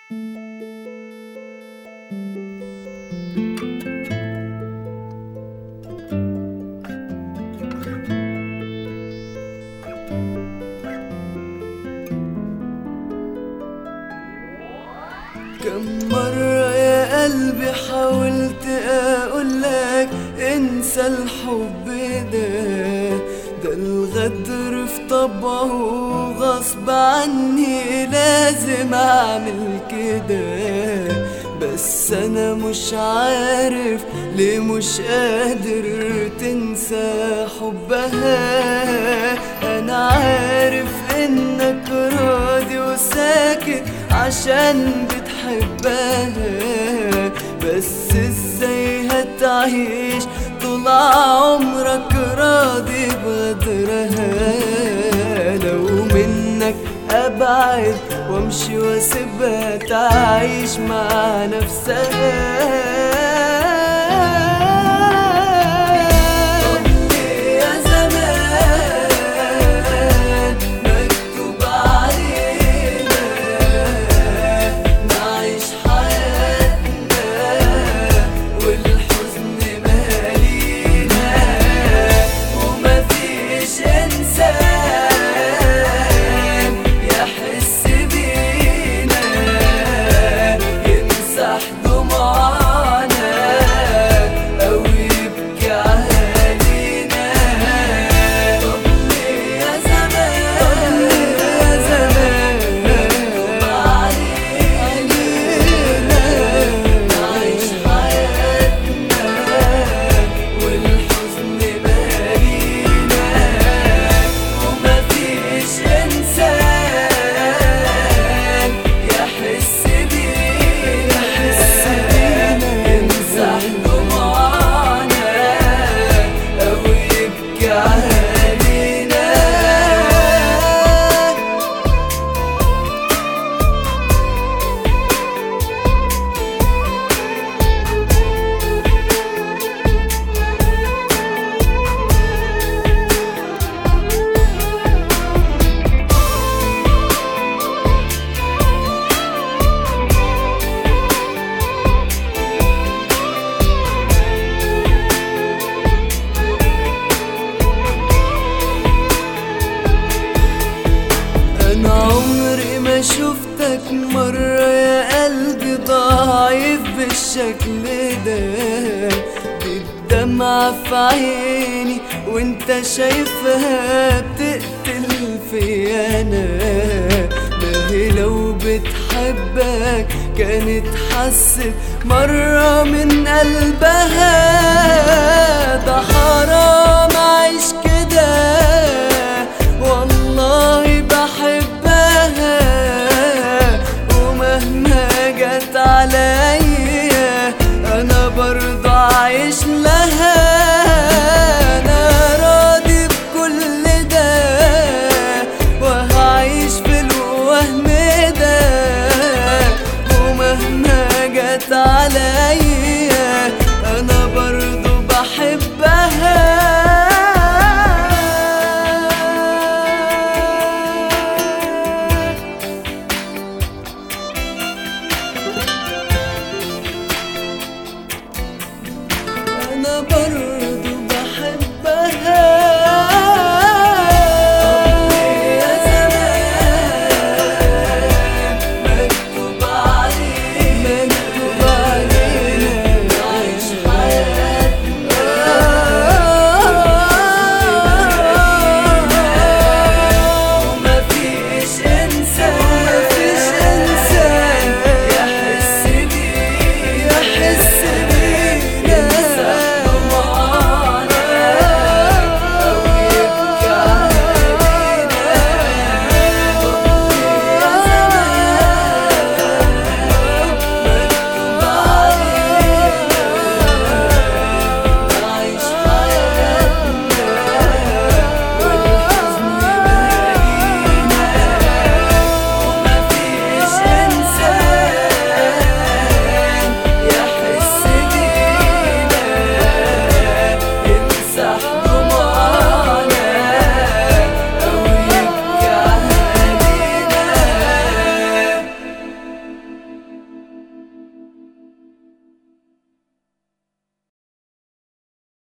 كم مرة يا قلبي حاولت اقولك انسى الحب ده ده الغدر في طبعه غصب عني لازم اعمل كده بس انا مش عارف ليه مش قادر تنسى حبها انا عارف انك راضي وساكت عشان بتحبها بس ازاي هتعيش طول عمرك راضي بغدرها لو منك ابعد وامشي واسيبها تعيش مع نفسها يا زمان مكتوب علينا نعيش حياتنا والحزن مالينا ومفيش انسان يحس بينا يمسح دموعنا او يبكي علينا طب ليه يا زمان يا زمان مكتوب علينا نعيش حياتنا والحزن مالينا ومفيش انسان يحس بينا يمسح دموعنا او يبكي علينا انا عمري ما شفتك مرة يا قلبي ضعيف بالشكل ده دي الدمعة في عيني وانت شايفها بتقتل فيا انا ما هي لو بتحبك كانت حست مرة من قلبها ده حرام